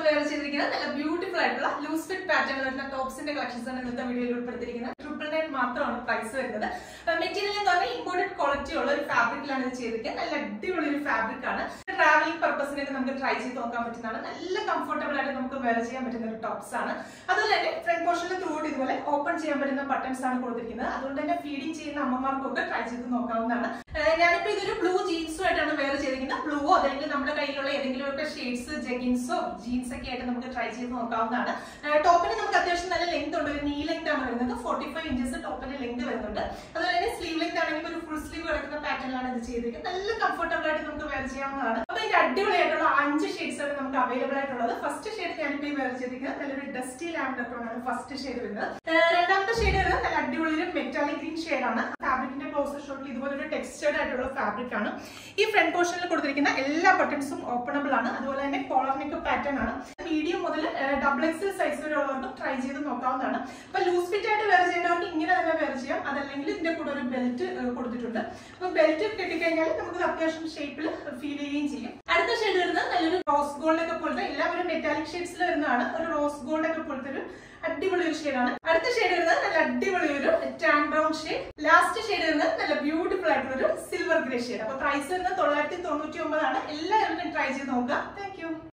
വേറെ ചെയ്തിരിക്കുന്നത് നല്ല ബ്യൂട്ടിഫുൾ ആയിട്ടുള്ള ലൂസ് ഫിറ്റ് പാറ്റേൺ വരുന്ന ടോപ്സിന്റെ കളക്ഷൻസ് ആണ് ഇന്നത്തെ വീഡിയോയിൽ ഉൾപ്പെടുത്തിയിരിക്കുന്നത് ട്രിപ്പിൾ നയൻ മാത്രമാണ് പ്രൈസ് വരുന്നത് മെറ്റീരിയൽ എന്ന് പറഞ്ഞാൽ ഇമ്പോർട്ടഡ് ക്വാളിറ്റി ഉള്ള ഒരു ഫാബ്രിക്കിലാണ് ഇത് ചെയ്തിരിക്കുന്നത് നല്ല അടിപൊളി ഒരു ഫാബ്രിക് ആണ് ട്രാവലിംഗ് പർപ്പസിനൊക്കെ നമുക്ക് ട്രൈ ചെയ്ത് നോക്കാൻ പറ്റുന്നതാണ് നല്ല കംഫർട്ടബിൾ ആയിട്ട് നമുക്ക് വെയർ ചെയ്യാൻ പറ്റുന്ന ഒരു ടോപ്സ് ആണ് അതുപോലെ തന്നെ ഫ്രണ്ട് പോർഷനിൽ ത്രൂ ഇതുപോലെ ഓപ്പൺ ചെയ്യാൻ പറ്റുന്ന ബട്ടൺസ് ആണ് കൊടുത്തിരിക്കുന്നത് അതുകൊണ്ട് തന്നെ ഫീഡിങ് ചെയ്യുന്ന അമ്മമാർക്കൊക്കെ ട്രൈ ചെയ്ത് നോക്കാവുന്നതാണ് ഏഹ് ഞാനിപ്പോ ഇതൊരു ബ്ലൂ ജീൻസുമായിട്ടാണ് വെയർ ചെയ്തിരിക്കുന്നത് ബ്ലൂവോ അല്ലെങ്കിൽ നമ്മുടെ കയ്യിലുള്ള ഏതെങ്കിലും ഒക്കെ ഷെയ്ഡ്സ് ജഗിൻസോ ജീൻസ് ഒക്കെ ആയിട്ട് നമുക്ക് ട്രൈ ചെയ്ത് നോക്കാവുന്നതാണ് ഏഹ് ടോപ്പിന് നമുക്ക് അത്യാവശ്യം നല്ല ലെങ്ത് ഉണ്ട് ഒരു നീ ലെങ്ത് ആണ് വരുന്നത് ഫോർട്ടി ഫൈവ് ഇഞ്ചസ് ടോപ്പിന് ലെങ്ത് വരുന്നുണ്ട് അതുപോലെ തന്നെ സ്ലീവ് ലെങ്ത് ആണെങ്കിൽ ഒരു ഫുൾ സ്ലീവ് കിടക്കുന്ന പാറ്റേണിലാണ് ഇത് ചെയ്തിരിക്കുന്നത് നല്ല കംഫർട്ടബിൾ ആയിട്ട് നമുക്ക് വെയർ ചെയ്യാവുന്നതാണ് അപ്പൊ ഇതിന്റെ അടിപൊളിയായിട്ടുള്ള അഞ്ച് ഷെയ്ഡ്സ് ആണ് നമുക്ക് അവൈലബിൾ ആയിട്ടുള്ളത് ഫസ്റ്റ് ഷെയ്ഡ് ഞാനിപ്പോ ഈ വെയർ ചെയ്തിരിക്കുന്നത് നല്ലൊരു ഡസ്റ്റി ലാൻഡർ ആണ് ഫസ്റ്റ് ഷെയ്ഡ് വരുന്നത് ഏഹ് രണ്ടാമത്തെ ഷെയ്ഡ് വരുന്നത് നല്ല അടിപൊളി ഒരു മെറ്റാലിക് ഗ്രീൻ ഷെയ്ഡ് ആണ് ഫാബ്രിക്കിന്റെ ക്ലോസർ ഷോട്ടിൽ ഇതുപോലെ ഒരു ടെക്സ്റ്റേർഡ് ആയിട്ടുള്ള ഫാബ്രിക് ആണ് ഈ ഫ്രണ്ട് പോർഷനിൽ കൊടുത്തിരിക്കുന്ന എല്ലാ ബട്ടൺസും ഓപ്പണബിൾ ആണ് അതുപോലെ തന്നെ കോളർ നെക്ക് പാറ്റേൺ ആണ് മീഡിയം മുതൽ ഡബിൾ എക്സൽ സൈസ് വരെ ഉള്ളവർക്കും ട്രൈ ചെയ്ത് നോക്കാവുന്നതാണ് അപ്പൊ ലൂസ് ഫിറ്റ് ആയിട്ട് വെയർ ചെയ്യുന്നവർക്ക് ഇങ്ങനെ തന്നെ വെയർ ചെയ്യാം അതല്ലെങ്കിൽ ഇതിന്റെ കൂടെ ഒരു ബെൽറ്റ് കൊടുത്തിട്ടുണ്ട് അപ്പൊ ബെൽറ്റ് കെട്ടിക്കഴിഞ്ഞാൽ നമുക്ക് അത്യാവശ്യം ഷേപ്പിൽ ഫീൽ ചെയ്യുകയും ചെയ്യും അടുത്ത ഷെയ്ഡ് വരുന്നത് നല്ലൊരു റോസ് ഗോൾഡ് ഒക്കെ പോലത്തെ എല്ലാവരും മെറ്റാലിക് ഷെയ്ഡ്സിൽ വരുന്നതാണ് ഒരു റോസ് ഗോൾഡ് ഒക്കെ പോലത്തെ ഒരു അടിപൊളി ഒരു ഷെയ്ഡാണ് അടുത്ത ഷെയ്ഡ് വരുന്നത് നല്ല അടിപൊളി ഒരു tan brown shade last shade വരുന്നത് നല്ല ബ്യൂട്ടിഫുൾ ആയിട്ടുള്ള ഒരു സിൽവർ ഗ്രേ ഷെയ്ഡ് അപ്പൊ പ്രൈസ് വരുന്നത് തൊള്ളായിരത്തി തൊണ്ണൂറ്റി ഒമ്പതാണ് എല്ലാവരും ട്രൈ ചെയ്ത് നോക്കുക താങ്ക് യു